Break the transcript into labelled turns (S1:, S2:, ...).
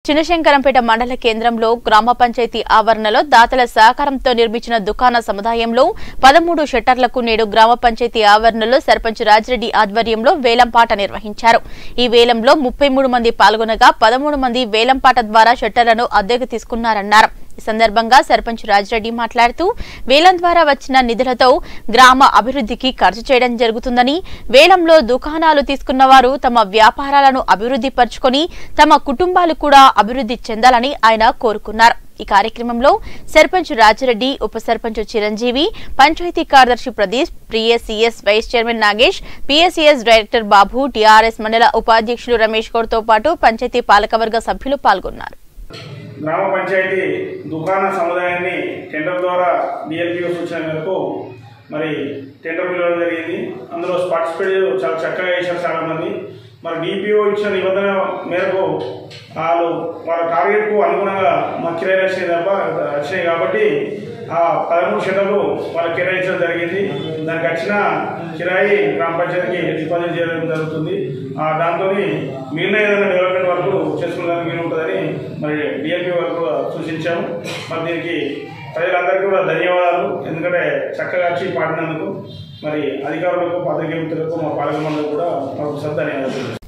S1: చినశంకరంపేట మండల కేంద్రంలో గ్రామ పంచాయతీ ఆవరణలో దాతల సహకారంతో నిర్మించిన దుకాణ సముదాయంలో పదమూడు షట్టర్లకు నేడు గ్రామ పంచాయతీ ఆవరణలో సర్పంచ్ రాజిరెడ్డి ఆధ్వర్యంలో వేలంపాట నిర్వహించారు ఈ వేలంలో ముప్పై మూడు మంది పాల్గొనగా పదమూడు మంది వేలంపాట ద్వారా షట్టర్లను అద్దెకు తీసుకున్నారన్నారు ఈ సందర్భంగా సర్పంచ్ రాజిరెడ్డి మాట్లాడుతూ వేలం ద్వారా వచ్చిన నిధులతో గ్రామ అభివృద్ధికి ఖర్చు చేయడం జరుగుతుందని వేలంలో దుకాణాలు తీసుకున్న వారు తమ వ్యాపారాలను అభివృద్ధి పరుచుకొని తమ కుటుంబాలు కూడా అభివృద్ధి చెందాలని ఆయన కోరుకున్నారు ఈ కార్యక్రమంలో సర్పంచ్ రాజిరెడ్డి ఉప సర్పంచ్ చిరంజీవి పంచాయతీ కార్యదర్శి Pradeep PSCS vice chairman Nagesh PSCS director Babu TRS మండల ఉపాధ్యక్షులు రమేష్ గౌడ్ తో పాటు పంచాయతీ పాలకవర్గ సభ్యులు పాల్గొన్నారు
S2: గ్రామ పంచాయతీ దుకాణ సముదాయాన్ని టెండర్ ద్వారా డిఎల్పిఓ సూచన మేరకు మరి టెండర్ పిలవడం జరిగింది అందులో పార్టిసిపేట్ చాలా చక్కగా చేశారు చాలామంది మరి డిపిఓ ఇచ్చిన నిబంధన మేరకు వాళ్ళు వాళ్ళ టార్గెట్కు అనుగుణంగా మా కిరాయి వచ్చినాయి తప్ప వచ్చినాయి కాబట్టి ఆ పదమూడు షెటర్లు వాళ్ళకి కేటాయించడం జరిగింది దానికి వచ్చిన కిరాయి గ్రామ పంచాయతీకి డిపాజిట్ చేయడం జరుగుతుంది ఆ దాంతో మిగిలిన ఏదైనా డెవలప్మెంట్ వర్క్ చేసుకునేదానికి వీలు ఉంటుందని మరి డిఎల్పీ వరకు సూచించాము మరి దీనికి ప్రజలందరికీ కూడా ధన్యవాదాలు ఎందుకంటే చక్కగా వచ్చి పాడినందుకు మరి అధికారులకు పత్రికా మిత్రులకు మా పాలక మండలికి కూడా మాకు ధన్యవాదాలు